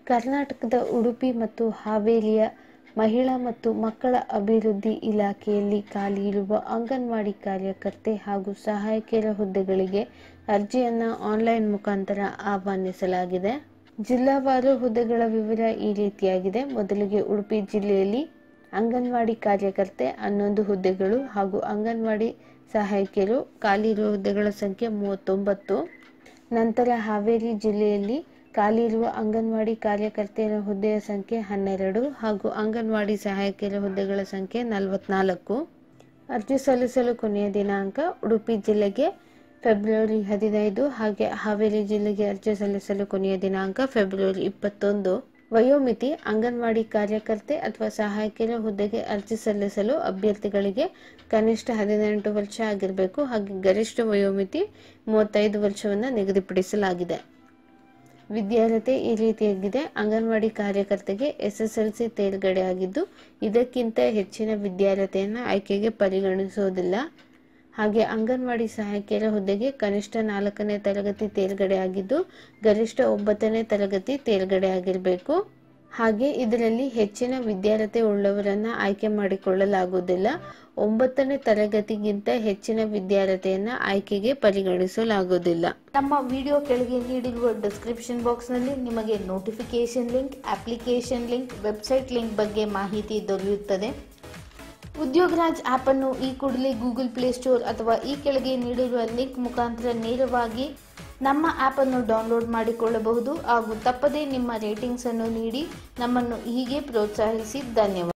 ಕರ್ನಾಟಕದ ಉಡುಪಿ ಮತ್ತು ಹಾವೇರಿಯ ಮಹಿಳಾ ಮತ್ತು ಮಕ್ಕಳ ಅಭಿವೃದ್ಧಿ ಇಲಾಖೆಯಲ್ಲಿ ಖಾಲಿ ಇರುವ ಅಂಗನವಾಡಿ ಕಾರ್ಯಕರ್ತೆ ಹಾಗೂ ಸಹಾಯಕಿಯರ ಹುದ್ದೆಗಳಿಗೆ ಅರ್ಜಿಯನ್ನು ಆನ್ಲೈನ್ ಮುಖಾಂತರ ಆಹ್ವಾನಿಸಲಾಗಿದೆ ಜಿಲ್ಲಾವಾರು ಹುದ್ದೆಗಳ ವಿವರ ಈ ರೀತಿಯಾಗಿದೆ ಮೊದಲಿಗೆ ಉಡುಪಿ ಜಿಲ್ಲೆಯಲ್ಲಿ ಅಂಗನವಾಡಿ ಕಾರ್ಯಕರ್ತೆ ಹನ್ನೊಂದು ಹುದ್ದೆಗಳು ಹಾಗೂ ಅಂಗನವಾಡಿ ಸಹಾಯಕಿಯರು ಖಾಲಿ ಇರುವ ಹುದ್ದೆಗಳ ಸಂಖ್ಯೆ ಮೂವತ್ತೊಂಬತ್ತು ನಂತರ ಹಾವೇರಿ ಜಿಲ್ಲೆಯಲ್ಲಿ ಖಾಲಿ ಇರುವ ಅಂಗನವಾಡಿ ಕಾರ್ಯಕರ್ತೆಯರ ಹುದ್ದೆಯ ಸಂಖ್ಯೆ ಹನ್ನೆರಡು ಹಾಗೂ ಅಂಗನವಾಡಿ ಸಹಾಯಕಿಯರ ಹುದ್ದೆಗಳ ಸಂಖ್ಯೆ ನಲವತ್ನಾಲ್ಕು ಅರ್ಜಿ ಸಲ್ಲಿಸಲು ಕೊನೆಯ ದಿನಾಂಕ ಉಡುಪಿ ಜಿಲ್ಲೆಗೆ ಫೆಬ್ರವರಿ ಹದಿನೈದು ಹಾಗೆ ಹಾವೇರಿ ಜಿಲ್ಲೆಗೆ ಅರ್ಜಿ ಸಲ್ಲಿಸಲು ಕೊನೆಯ ದಿನಾಂಕ ಫೆಬ್ರವರಿ ಇಪ್ಪತ್ತೊಂದು ವಯೋಮಿತಿ ಅಂಗನವಾಡಿ ಕಾರ್ಯಕರ್ತೆ ಅಥವಾ ಸಹಾಯಕಿಯರ ಹುದ್ದೆಗೆ ಅರ್ಜಿ ಸಲ್ಲಿಸಲು ಅಭ್ಯರ್ಥಿಗಳಿಗೆ ಕನಿಷ್ಠ ಹದಿನೆಂಟು ವರ್ಷ ಆಗಿರಬೇಕು ಹಾಗೆ ಗರಿಷ್ಠ ವಯೋಮಿತಿ ಮೂವತ್ತೈದು ವರ್ಷವನ್ನು ನಿಗದಿಪಡಿಸಲಾಗಿದೆ ವಿದ್ಯಾರ್ಹತೆ ಈ ರೀತಿಯಾಗಿದೆ ಅಂಗನವಾಡಿ ಕಾರ್ಯಕರ್ತೆಗೆ ಎಸ್ಎಸ್ಎಲ್ಸಿ ತೇರ್ಗಡೆ ಆಗಿದ್ದು ಇದಕ್ಕಿಂತ ಹೆಚ್ಚಿನ ವಿದ್ಯಾರ್ಹತೆಯನ್ನು ಆಯ್ಕೆಗೆ ಪರಿಗಣಿಸುವುದಿಲ್ಲ ಹಾಗೆ ಅಂಗನವಾಡಿ ಸಹಾಯಕಿಯರ ಹುದ್ದೆಗೆ ಕನಿಷ್ಠ ನಾಲ್ಕನೇ ತರಗತಿ ತೇರ್ಗಡೆ ಆಗಿದ್ದು ಗರಿಷ್ಠ ಒಂಬತ್ತನೇ ತರಗತಿ ತೇರ್ಗಡೆ ಆಗಿರಬೇಕು ಹಾಗೆ ಇದರಲ್ಲಿ ಹೆಚ್ಚಿನ ವಿದ್ಯಾರ್ಹತೆ ಉಳ್ಳವರನ್ನ ಆಯ್ಕೆ ಮಾಡಿಕೊಳ್ಳಲಾಗುವುದಿಲ್ಲ ಒಂಬತ್ತನೇ ತರಗತಿಗಿಂತ ಹೆಚ್ಚಿನ ವಿದ್ಯಾರ್ಹತೆಯನ್ನ ಆಯ್ಕೆಗೆ ಪರಿಗಣಿಸಲಾಗುವುದಿಲ್ಲ ನಮ್ಮ ವಿಡಿಯೋ ಕೆಳಗೆ ನೀಡಿರುವ ಡಿಸ್ಕ್ರಿಪ್ಷನ್ ಬಾಕ್ಸ್ನಲ್ಲಿ ನಿಮಗೆ notification link application link website link ಬಗ್ಗೆ ಮಾಹಿತಿ ದೊರೆಯುತ್ತದೆ ಉದ್ಯೋಗರಾಜ್ ಆ್ಯಪನ್ನು ಈ ಕೂಡಲೇ ಗೂಗಲ್ ಪ್ಲೇಸ್ಟೋರ್ ಅಥವಾ ಈ ಕೆಳಗೆ ನೀಡಿರುವ ಲಿಂಕ್ ಮುಖಾಂತರ ನೇರವಾಗಿ ನಮ್ಮ ಆ್ಯಪನ್ನು ಡೌನ್ಲೋಡ್ ಮಾಡಿಕೊಳ್ಳಬಹುದು ಹಾಗೂ ತಪ್ಪದೇ ನಿಮ್ಮ ರೇಟಿಂಗ್ಸ್ ಅನ್ನು ನೀಡಿ ನಮ್ಮನ್ನು ಹೀಗೆ ಪ್ರೋತ್ಸಾಹಿಸಿ ಧನ್ಯವಾದ